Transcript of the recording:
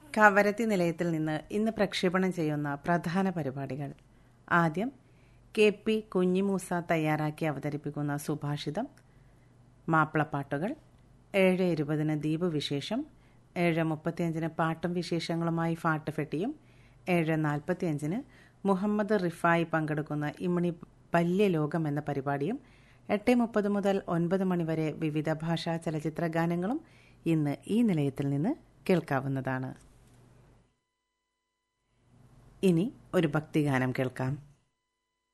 കവരത്തി നിലയത്തിൽ നിന്ന് ഇന്ന് പ്രക്ഷേപണം ചെയ്യുന്ന പ്രധാന പരിപാടികൾ ആദ്യം കെ പി കുഞ്ഞിമൂസ തയ്യാറാക്കി അവതരിപ്പിക്കുന്ന സുഭാഷിതം മാപ്പിളപ്പാട്ടുകൾ ഏഴ് ഇരുപതിന് ദ്വീപ് വിശേഷം ഏഴ് മുപ്പത്തിയഞ്ചിന് പാട്ടും വിശേഷങ്ങളുമായി ഫാട്ടുഫെട്ടിയും ഏഴ് നാൽപ്പത്തിയഞ്ചിന് മുഹമ്മദ് റിഫായി പങ്കെടുക്കുന്ന ഇമ്മണി ബാല്യലോകം എന്ന പരിപാടിയും എട്ട് മുപ്പത് മുതൽ ഒൻപത് മണിവരെ വിവിധ ഭാഷാ ചലച്ചിത്ര ഗാനങ്ങളും ഇന്ന് ഈ നിലയത്തിൽ നിന്ന് കേൾക്കാവുന്നതാണ് ഇനി ഒരു ഭക്തിഗാനം കേൾക്കാം